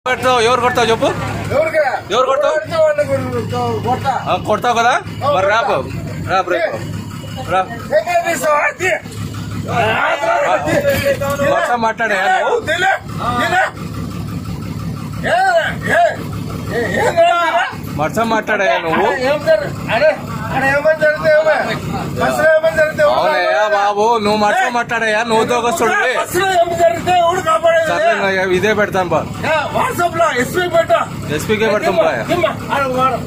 కొడతావు ఎవరు కొడతావు చెప్పు ఎవరికి ఎవరు కొడతావు? కొడితే వాడిని కొడు- కొడతా ఆ, కొడతావు కదా మరి రాపు రాపు రేపు రా ఎక్కడ తీసావా? తీ. వర్షం మాట్లాడే నువ్వు తినే, తినే. ఏ, ఏ, ఏ, ఏం జరుగుతుందా? వర్షం మాట్లాడే నువ్వు అరే, ఏం జరు- అరే, అరే, ఏమని జరిగితే ఏమే? బస్సులో ఏమని జరిగితే ఎవరు అవునయ్యా కాపాడేది? బాబు నువ్వు వర్షం మాట్లాడయ్యా నువ్వు ఉద్యోగస్తుడు బస్సులో ఏమి జరిగితే ఎవడు కాపాడేది? సరే ఇంకా ఇదే పెడతాను బా ఏ, వాట్సాప్ లో ఎస్పీ పెట్టా ఎస్పీకే పెడతాం బా తిమ్మా, ఆడ వాడు.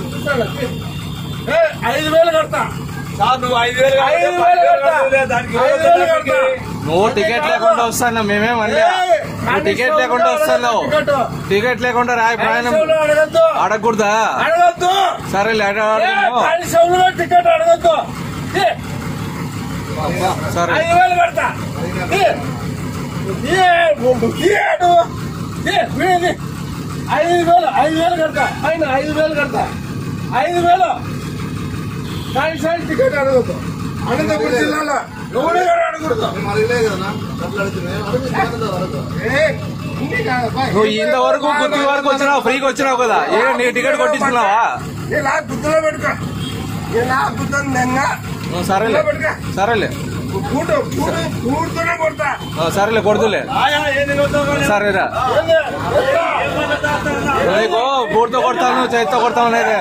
ఏ, ఐదు వేలు కడతా నువ్వు ఐదు వేలు కాదు, ఐదు వేలు పది వేలు కడతా. కాదు, దానికి ఐదు వేలు కడతా. నువ్వు టికెట్ లేకుండా వస్తాను మేమేం అనలే ఏయ్, నువ్వు టికెట్ లేకుండా వస్తున్నావు టికెట్. టికెట్ లేకుండా రాయి ప్రయాణం కానిస్టేబుల్ అడగద్దు అడగకూడదా అడగద్దు సరేలే ఏ, అడగను కానిస్టేబుల్ టికెట్ అడగద్దు ఏ, సరే ఐదు వేలు కడతా ఏ, ఏ, ముందు తీయడు. ఏ, వీడిది. ఐదు వేలు ఐదు వేలు కడతా పైన ఐదు వేలు కడతా ఐదు వేలు కానిస్టేబుల్ టికెట్ అడగద్దు అనంతపురం జిల్లాలో ఎవడు కూడా అడగకూడదు ఏ, ఉంది కాదు, బాయ్. నువ్వు ఇంతవరకు గుత్తి వరకు వచ్చినావు ఫ్రీకి వచ్చినావు కదా ఏ నీ టికెట్ కొట్టించుకున్నావా ఇలా గుర్తులో పెట్టుకో ఇలా గుర్తుంది నిన్న ఓ, సరేలే సరేలే కూటు కూటు కూడుతూనే కొడతా ఓ, సరేలే కొడుతులే ఆయా, ఏంది నువ్వు కొడుతున్నావు? సరేరా ఏంది? నీకు బూట్తో కొడతాను చేతితో కొడతాను అనేది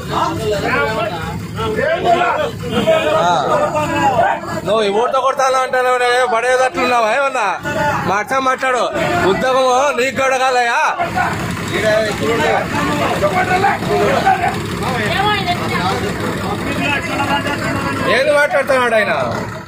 ఆ. నువ్వు ఈ ఊరితో కొడతాను అంటాను పడేదట్లున్నావా ఏమన్నా మాట మాట్లాడు ఉద్యోగము నీకు కూడా కాదయా ఏది మాట్లాడుతున్నాడు ఆయన